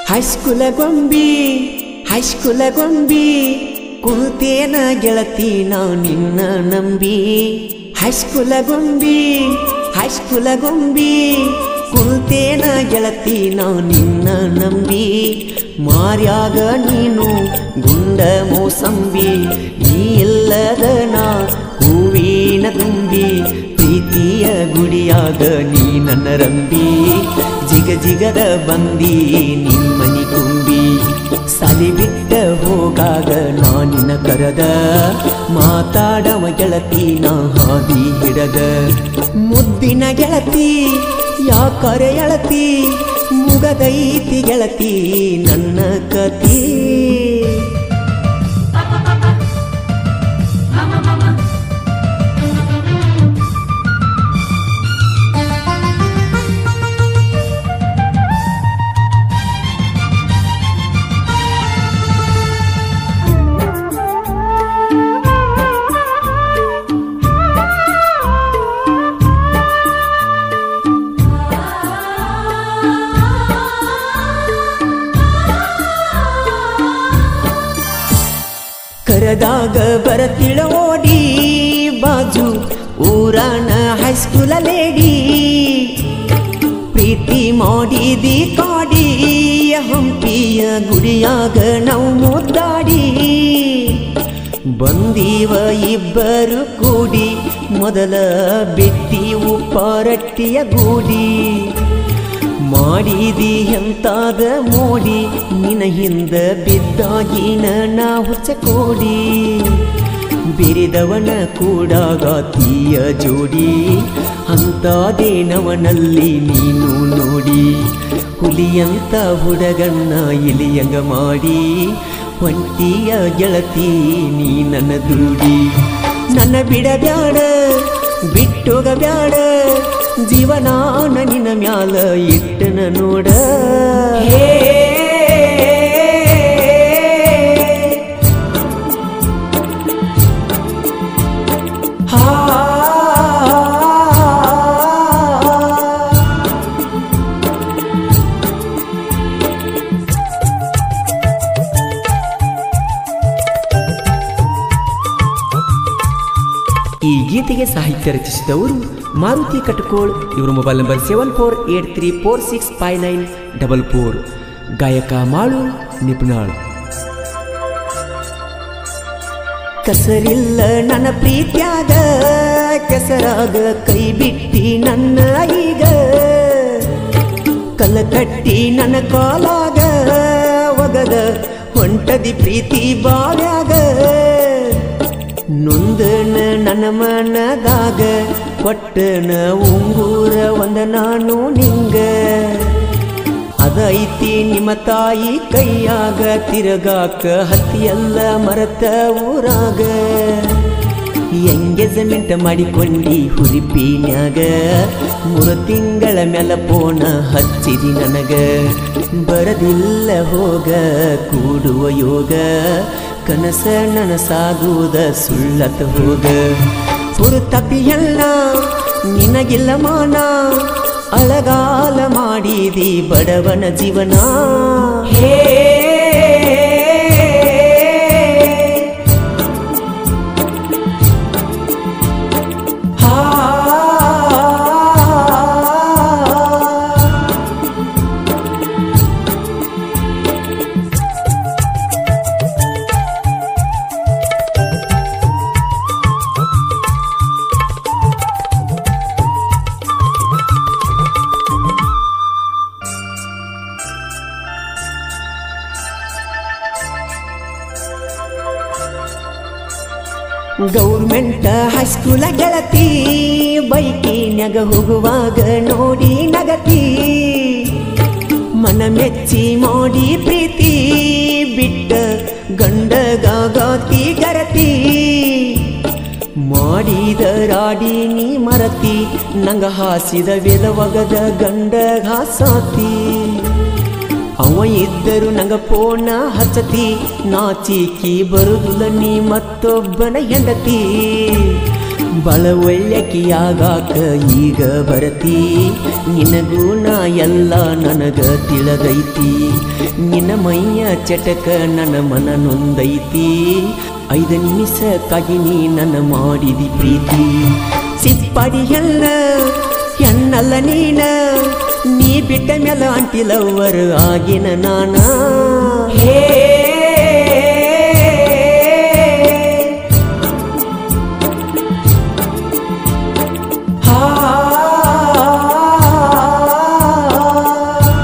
ಹೈಸ್ಕೂಲ ಗೊಂಬಿ ಹೈಸ್ಕೂಲ ಗೊಂಬಿ ಕುಳಿತೇನ ಗೆಳತಿ ನಾ ನಿನ್ನ ನಂಬಿ ಹೈಸ್ಕೂಲ ಗೊಂಬಿ ಹೈಸ್ಕೂಲ ಗೊಂಬಿ ಕುಳಿತೇನ ಗೆಳತಿ ನಾ ನಿನ್ನ ನಂಬಿ ಮಾರ್ಯಾಗ ನೀನು ಗುಂಡ ಮೋಸಂಬಿ ನೀ ಇಲ್ಲದ ನಾ ಹೂವಿನ ತುಂಬಿ ಪ್ರೀತಿಯ ಗುಡಿಯಾಗ ನೀ ನನ್ನ ರಂಬಿ ಜಿಗ ಜಿಗದ ಬಂದಿ ನಿಮ್ಮನಿ ತುಂಬಿ ಸಲಿ ಬಿಟ್ಟ ಹೋಗಾಗ ನಾನಿನ ಕರದ ಮಾತಾಡವ ಗೆಳತಿ ನಾ ಹಾದಿ ಹಿಡದ ಮುದ್ದಿನ ಗೆಳತಿ ಯಾಕರೆ ಎಳತಿ ಮುಗದೈತಿ ಗೆಳತಿ ನನ್ನ ಕತಿ ಕರದಾಗ ಬರತಿಳ ಓಡಿ ಬಾಜು ಊರಾನ ಹೈಸ್ಕೂಲ ಲೇಡಿ ಪ್ರೀತಿ ಮಾಡಿದಿ ಕಾಡಿ ಹಂಪಿಯ ಗುಡಿಯಾಗ ನಾವು ಮುದ್ದಾಡಿ ಬಂದೀವ ಇಬ್ಬರು ಕೂಡಿ ಮೊದಲ ಬಿತ್ತೀವು ಪಾರಟ್ಟಿಯ ಗೂಡಿ ಮಾಡಿದಿ ಎಂತಾದ ಮೋಡಿ ನಿನ ಹಿಂದ ಬಿದ್ದಾಗಿನ ನಾ ಹುಚ್ಚ ಕೋಡಿ ಬಿರಿದವನ ಕೂಡಾಗಾತೀಯ ಜೋಡಿ ಅಂತಾದೇನವನಲ್ಲಿ ನೀನು ನೋಡಿ ಹುಲಿಯಂತ ಹುಡಗನ್ನ ಇಲಿಯಂಗ ಮಾಡಿ ಒಂಟಿಯ ಗೆಳತಿ ನೀ ನನ್ನ ದುಡಿ ನನ್ನ ಬಿಡಬ್ಯಾಡ ಬಿಟ್ಟೋಗ ಬ್ಯಾಡ ಜೀವನಾನ ನಿನ್ನ ಮ್ಯಾಲ ಇಟ್ಟನ ನೋಡ ಹೇ ಹಾ ಈ ಗೀತೆಗೆ ಸಾಹಿತ್ಯ ರಚಿಸಿದವರು ಮಾರುತಿ ಕಟಕೋಳ್ ಇವರ mobile number seven four eight three four six five nine double four ಗಾಯಕ ಮಾಳು ನಿಪುಣಾಳ್ ಕಸರಿಲ್ಲ ನನ್ನ ಪ್ರೀತ್ಯಾಗ ಕೆಸರಾಗ ಕೈ ಬಿಟ್ಟಿ ನನ್ನ ಈಗ ಕಲ್ಲ ಕಟ್ಟಿ ನನ್ನ ಕಾಲಾಗ ಒಗದ ಹೊಂಟದಿ ಪ್ರೀತಿ ಬಾವ್ಯಾಗ ನೊಂದನ ನನ್ನ ಮನದಾಗ ಕೊಟ್ಟನ ಉಂಗೂರ ಒಂದ ನಾನು ನಿಂಗ ಅದೈತಿ ನಿಮ್ಮ ತಾಯಿ ಕೈಯಾಗ ತಿರುಗಾಕ ಹತ್ತಿಯಲ್ಲ ಮರತ ಊರಾಗ ಎಂಗೇಜ್ಮೆಂಟ್ ಮಾಡಿಕೊಂಡಿ ಹುರಿಪಿನ್ಯಾಗ ಮೂರು ತಿಂಗಳ ಮ್ಯಾಲ ಪೋಣ ಹಚ್ಚಿದಿ ನನಗ ಬರದಿಲ್ಲ ಹೋಗ ಕೂಡುವ ಯೋಗ ಕನಸ ನನಸಾಗುವುದ ಸುಳ್ಳತ ಹೋಗ ಹುರುತಪಿಯಲ್ಲ ನಿನಗಿಲ್ಲ ಮಾನ ಅಳಗಾಲ ಮಾಡಿದಿ ಬಡವನ ಜೀವನ ಹೇ ಹಾ ಗೌರ್ಮೆಂಟ್ ಹೈಸ್ಕೂಲ ಗೆಳತಿ ಬೈಕಿನ್ಯಾಗ ಹೋಗುವಾಗ ನೋಡಿ ನಗತಿ ಮನ ಮೆಚ್ಚಿ ಮಾಡಿ ಪ್ರೀತಿ ಬಿಟ್ಟ ಗಂಡಗಾಗಾತಿ ಗರತಿ ಮಾಡಿದ ರಾಡಿ ನೀ ಮರತಿ ನಂಗ ಹಾಸಿದ ವೇದವಗದ ಗಂಡ ಹಾಸಾತಿ ಅವ ಇದ್ದರು ನಂಗ ಪೋಣ ಹಚ್ಚತಿ ನಾಚಿಕಿ ಬರುದಿಲ್ಲ ನೀ ಮತ್ತೊಬ್ಬನ ಹೆಂಡತಿ ಬಳ ಒಳ್ಳೆಕಿಯಾಗಾಕ ಈಗ ಬರತಿ ನಿನಗೂ ನಾ ಎಲ್ಲ ನನಗ ತಿಳಿದೈತಿ ನಿನ್ನ ಮೈಯ ಚಟಕ ನನ್ನ ಮನ ನೊಂದೈತಿ ಐದು ನಿಮಿಷಕ್ಕಾಗಿ ನೀ ನನ್ನ ಮಾಡಿದಿ ಪ್ರೀತಿ ಸಿಪ್ಪಾಡಿ ಹೆಣ್ಣ ಹೆಣ್ಣಲ್ಲ ನೀನ ನೀ ಬಿಟ್ಟ ಮೇಲೆ ಆಂಟಿ ಲವ್ವರ್ ಆಗಿನ ನಾನ ಹೇ ಹಾ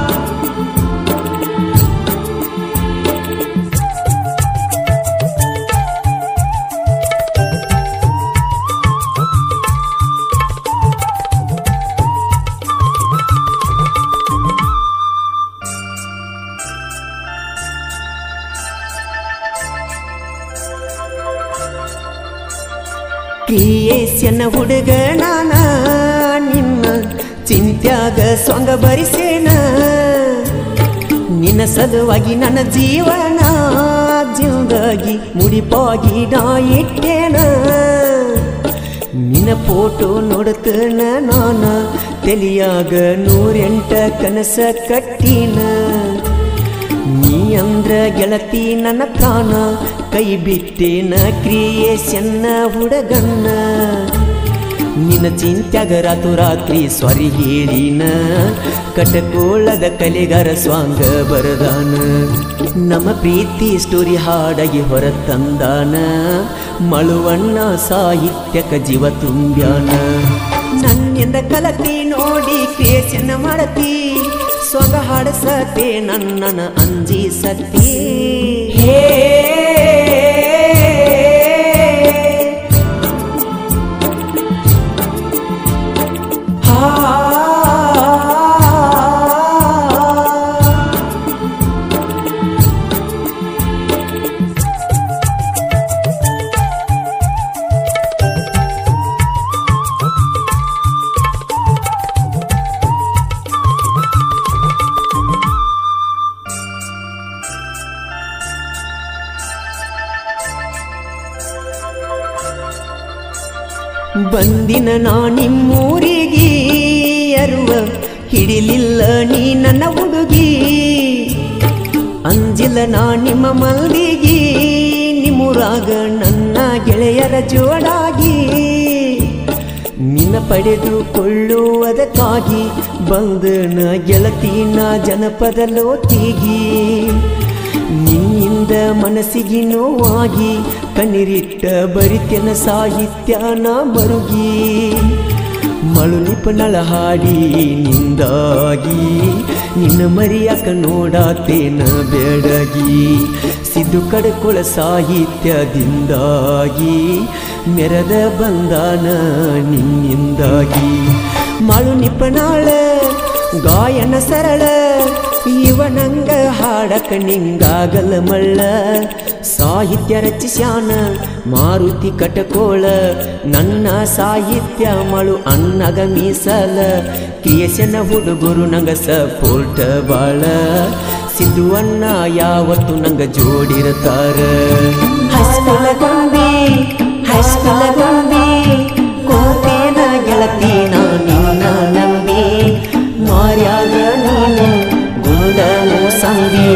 ಕ್ರಿಯೇಶನ ಹುಡುಗ ನಾನ ನಿನ್ನ ಚಿಂತ್ಯಾಗ ಸೊಂಗ ಬರಿಸೇನ ನಿನ್ನ ಸಲುವಾಗಿ ನನ್ನ ಜೀವನ ಜಿಂದಾಗಿ ಮುಡಿಪಾಗಿ ನಾ ಇಟ್ಟೇನ ನಿನ್ನ ಫೋಟೋ ನೋಡ್ತೇನ ನಾನ ತಲಿಯಾಗ ನೂರೆಂಟ ಕನಸ ಕಟ್ಟಿನ ನೀ ಅಂದ್ರ ಗೆಳತಿ ನನ್ನ ಪ್ರಾಣ ಕೈ ಬಿಟ್ಟೇನ ಕ್ರಿಯೇಶನ್ನ ಹುಡುಗನ್ನ ನಿನ್ನ ಚಿಂತ್ಯಾಗ ರಾತು ರಾತ್ರಿ ಸ್ವಾರಿ ಹೇಳಿನ ಕಟಕೋಳದ ಕಲೆಗಾರ ಸ್ವಾಂಗ ಬರದಾನ ನಮ್ಮ ಪ್ರೀತಿ ಸ್ಟೋರಿ ಹಾಡಾಗಿ ಹೊರ ತಂದಾನ ಮಳುವಣ್ಣ ಸಾಹಿತ್ಯಕ ಜೀವ ತುಂಬ್ಯಾನ ನನ್ನಿಂದ ಕಲತಿ ನೋಡಿ ಕ್ರಿಯೇಷನ್ ಮಾಡತಿ ಸೊಗ ಹಾಡಸತೆ ನನ್ನನ ಅಂಜಿ ಸತಿ ಹೇ ಹಾ ಬಂದಿನ ನಾ ನಿಮ್ಮೂರಿಗೆ ಅರುವ ಹಿಡಿಲಿಲ್ಲ ನೀ ನನ್ನ ಹುಡುಗಿ ಅಂಜಿಲ್ಲ ನಾ ನಿಮ್ಮ ಮಲ್ದಿಗಿ ನಿಮ್ಮೂರಾಗ ನನ್ನ ಗೆಳೆಯರ ಜೋಡಾಗಿ ನಿನ್ನ ಪಡೆದುಕೊಳ್ಳುವುದಕ್ಕಾಗಿ ಬಂದನ ಗೆಳತಿನ ಜನಪದ ಲೋತಿಗಿ ನಿನ್ನಿಂದ ಮನಸ್ಸಿಗೆ ನೋವಾಗಿ ಕಣ್ಣೀರಿಟ್ಟ ಬರಿತೆನ ಸಾಹಿತ್ಯನ ಮರುಗಿ ಮಳು ನಿಪನಳ ಹಾಡಿ ನಿಂದಾಗಿ ನಿನ್ನ ಮರಿಯಾಕ ನೋಡಾತೇನ ಬೆಡಗಿ ಸಿದ್ದು ಕಡ್ಕೊಳ ಸಾಹಿತ್ಯದಿಂದಾಗಿ ಮೆರದ ಬಂದಾನ ನಿನ್ನಿಂದಾಗಿ ಮಳು ನಿಪನಾಳ ಗಾಯನ ಸರಳ ಇವನಂಗ ಹಾಡಕ ನಿಂಗಾಗಲ ಮಳ್ಳ ಸಾಹಿತ್ಯ ರಚಿಸ್ಯಾನ ಮಾರುತಿ ಕಟಕೋಳ ನನ್ನ ಸಾಹಿತ್ಯ ಮಳು ಅನ್ನಗ ಮೀಸಲ ಕ್ರಿಯಸನ ಹುಡುಗರು ನಂಗ ಸಪೋರ್ಟ ಬಾಳ ಸಿದ್ದುವನ್ನ ಯಾವತ್ತು ನಂಗ ಜೋಡಿರ್ತಾರ ಹಸ್ಕಲ ಗೊಂಬಿ ಹಸ್ಕಲ ಗೊಂಬಿ ಕೋತೇನ ಗೆಳತಿ ನಿನ್ನ ನಂಬಿ ಮಾರ್ಯಾಗ ನೀನು ಗುಂಡ ಮೂಸಂಬಿ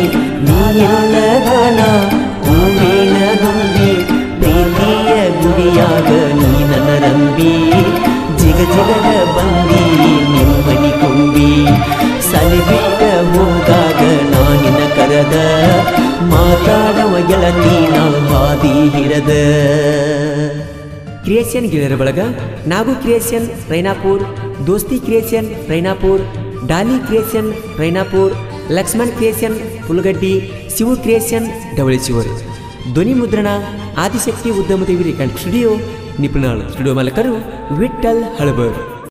ನೀಲ್ಲದನ ಹೂವಿನ ದುಂಬಿ ಪ್ರೀತಿಯ ಗುಡಿಯಾಗ ನೀ ನನ್ನ ರಂಬಿ ಜಿಗ ಜಿಗದ ಬಂದಿ ನಿಮ್ಮನಿ ಕೊಂಬಿ ಸಲಿ ಬಿಟ್ಟ ಹೋಗಾಗ ನಾನಿನ ಕರದ ಮಾತಾಡವ ಗೆಳತಿ ನಾ ಹಾದಿ ಹಿರದ ಕ್ರಿಯೇಷನ್ ಗೆಳೆಯರ ಬಳಗ ನಾಗು creation Rainapur Dosti creation Rainapur Dolly creation Rainapur Lakshman creation Pulagaddi Shivu creation Davaleshwar ಧ್ವನಿ ಮುದ್ರಣ Adishakti Udyamadevi record studio Nipunal studio ಮಾಲಕರು ವಿಠಲ್ ಹಳಬರ್